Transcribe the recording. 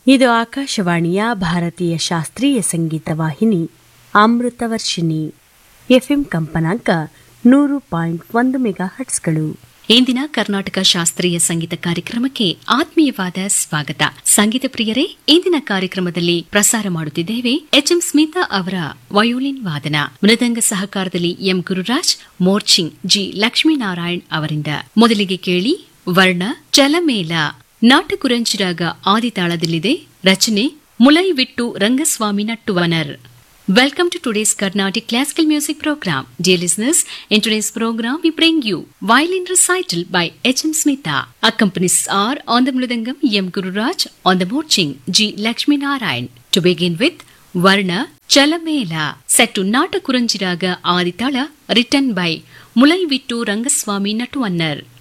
ಇದು ಆಕಾಶವಾಣಿಯ ಭಾರತೀಯ ಶಾಸ್ತ್ರೀಯ ಸಂಗೀತ ವಾಹಿನಿ ಅಮೃತವರ್ಷಿಣಿ ಎಫ್ಎಂ ಕಂಪನಾಂಕ ನೂರು ಪಾಯಿಂಟ್ ಒಂದು ಮೆಗಾ ಹಟ್ಸ್ಗಳು ಇಂದಿನ ಕರ್ನಾಟಕ ಶಾಸ್ತ್ರೀಯ ಸಂಗೀತ ಕಾರ್ಯಕ್ರಮಕ್ಕೆ ಆತ್ಮೀಯವಾದ ಸ್ವಾಗತ ಸಂಗೀತ ಪ್ರಿಯರೇ ಇಂದಿನ ಕಾರ್ಯಕ್ರಮದಲ್ಲಿ ಪ್ರಸಾರ ಮಾಡುತ್ತಿದ್ದೇವೆ ಎಚ್ಎಂ ಸ್ಮಿತಾ ಅವರ ವಯೋಲಿನ್ ವಾದನ ಮೃದಂಗ ಸಹಕಾರದಲ್ಲಿ ಎಂ ಗುರುರಾಜ್ ಮೋರ್ಚಿಂಗ್ ಜಿ ಲಕ್ಷ್ಮೀನಾರಾಯಣ್ ಅವರಿಂದ ಮೊದಲಿಗೆ ಕೇಳಿ ವರ್ಣ ಚಲಮೇಲ ನಾಟಕುರಂಚಿರಾಗ ಆದಿತಾಳದಲ್ಲಿದೆ ರಚನೆ ಮುಲೈವಿಟ್ಟು Rangaswamy ನಟ್ಟುವನರ್ Welcome to today's Carnatic Classical Music Program. Dear listeners, in today's program we bring you Violin Recital by H.M. Smita. Accompanies are on the Mridangam M. Gururaj, on the Moching G. Lakshmi Narayan. To begin with, Varna Chalamela, set to Nata Kuranjiraga Aditala, written by Mulai Vittu Rangaswamy Natuannar.